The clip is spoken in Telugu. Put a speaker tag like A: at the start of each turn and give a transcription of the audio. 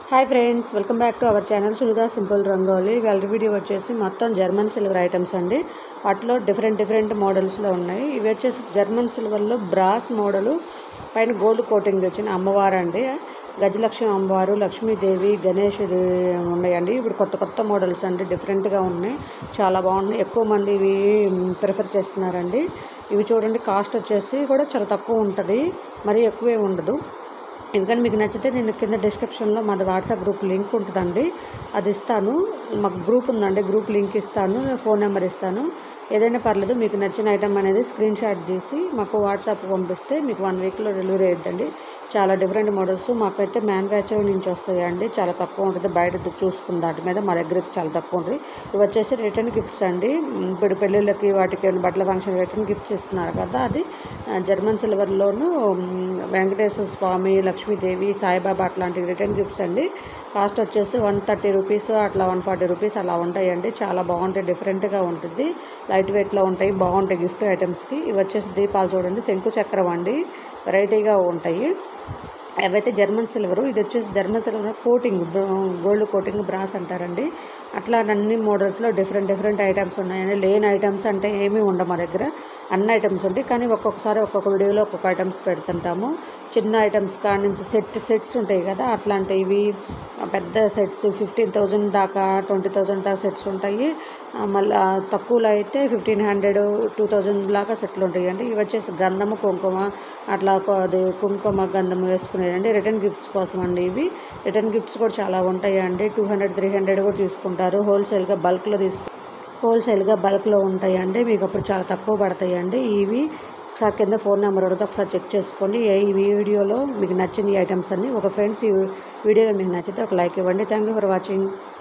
A: hi friends welcome back to our channel సునిదా సింపుల్ రంగోలి వాళ్ళ వీడియో వచ్చేసి మొత్తం జర్మన్ సిల్వర్ ఐటమ్స్ అండి వాటిలో డిఫరెంట్ డిఫరెంట్ మోడల్స్లో ఉన్నాయి ఇవి వచ్చేసి జర్మన్ సిల్వర్లో బ్రాస్ మోడలు పైన గోల్డ్ కోటింగ్ వచ్చిన అమ్మవారు అండి గజలక్ష్మి అమ్మవారు లక్ష్మీదేవి గణేశుడు ఉన్నాయండి ఇప్పుడు కొత్త కొత్త మోడల్స్ అండి డిఫరెంట్గా ఉన్నాయి చాలా బాగున్నాయి ఎక్కువ మంది ఇవి ప్రిఫర్ చేస్తున్నారండి ఇవి చూడండి కాస్ట్ వచ్చేసి కూడా చాలా తక్కువ ఉంటుంది మరీ ఎక్కువే ఉండదు ఎందుకంటే మీకు నచ్చితే నేను కింద డిస్క్రిప్షన్లో మాది వాట్సాప్ గ్రూప్ లింక్ ఉంటుందండి అది ఇస్తాను మాకు గ్రూప్ ఉందండి గ్రూప్ లింక్ ఇస్తాను ఫోన్ నెంబర్ ఇస్తాను ఏదైనా పర్లేదు మీకు నచ్చిన ఐటమ్ అనేది స్క్రీన్ షాట్ తీసి మాకు వాట్సాప్ పంపిస్తే మీకు వన్ వీక్లో డెలివరీ అవుతుందండి చాలా డిఫరెంట్ మోడల్స్ మాకైతే మ్యానుఫ్యాక్చరింగ్ నుంచి వస్తాయండి చాలా తక్కువ ఉంటుంది బయట చూసుకున్న దాటి మీద మా దగ్గర అయితే చాలా తక్కువ ఉంటుంది ఇవి వచ్చేసి రిటర్న్ గిఫ్ట్స్ అండి ఇప్పుడు పెళ్ళిళ్ళకి వాటికి బట్టల ఫంక్షన్ రిటర్న్ గిఫ్ట్స్ ఇస్తున్నారు కదా అది ఆ, జర్మన్ సిల్వర్లోను వెంకటేశ్వర స్వామి లక్ష్మీదేవి సాయిబాబా అట్లాంటి రిటర్న్ గిఫ్ట్స్ అండి కాస్ట్ వచ్చేసి వన్ థర్టీ రూపీస్ అట్లా వన్ ఫార్టీ రూపీస్ అలా ఉంటాయండి చాలా బాగుంటాయి డిఫరెంట్గా ఉంటుంది లైట్ వెయిట్లో ఉంటాయి బాగుంటాయి గిఫ్ట్ ఐటమ్స్కి ఇవి వచ్చేసి దీపాలు చూడండి శంకు చక్రం అండి వెరైటీగా ఉంటాయి అవైతే జర్మన్ సిల్వర్ ఇది వచ్చేసి German silver coating gold coating brass అంటారండి అట్లా అన్ని మోడల్స్లో డిఫరెంట్ డిఫరెంట్ ఐటమ్స్ ఉన్నాయండి లేని ఐటమ్స్ అంటే ఏమీ ఉండవు మా దగ్గర అన్ని ఐటమ్స్ ఉంటాయి కానీ ఒక్కొక్కసారి ఒక్కొక్క వీడియోలో ఒక్కొక్క ఐటమ్స్ పెడుతుంటాము చిన్న ఐటమ్స్ కాడి నుంచి సెట్ సెట్స్ ఉంటాయి కదా అట్లాంటివి పెద్ద సెట్స్ ఫిఫ్టీన్ థౌజండ్ దాకా ట్వంటీ థౌజండ్ దాకా సెట్స్ ఉంటాయి ఆ, మళ్ళా తక్కువలో అయితే ఫిఫ్టీన్ హండ్రెడ్ టూ థౌజండ్ లాగా సెట్లు ఉంటాయండి ఇవి వచ్చేసి గంధము కుంకుమ అట్లా ఒక- అది కుంకుమ గంధం వేసుకునేదండి రిటర్న్ గిఫ్ట్స్ కోసం అండి ఇవి రిటర్న్ గిఫ్ట్స్ కూడా చాలా ఉంటాయండి టూ హండ్రెడ్ త్రీ హండ్రెడ్ కూడా తీసుకుంటారు హోల్సేల్గా బల్క్లో తీసుకు హోల్సేల్గా బల్క్లో ఉంటాయండి మీకు అప్పుడు చాలా తక్కువ పడతాయండి ఇవి ఒకసారి కింద ఫోన్ నెంబర్ ఉంటుంది ఒకసారి చెక్ చేసుకోండి ఏ- ఈ వీడియోలో మీకు నచ్చిన ఈ ఐటమ్స్ అన్ని ఒక ఫ్రెండ్స్ ఈ వీడియోలో మీకు నచ్చితే ఒక లైక్ ఇవ్వండి థ్యాంక్ యూ ఫర్ వాచింగ్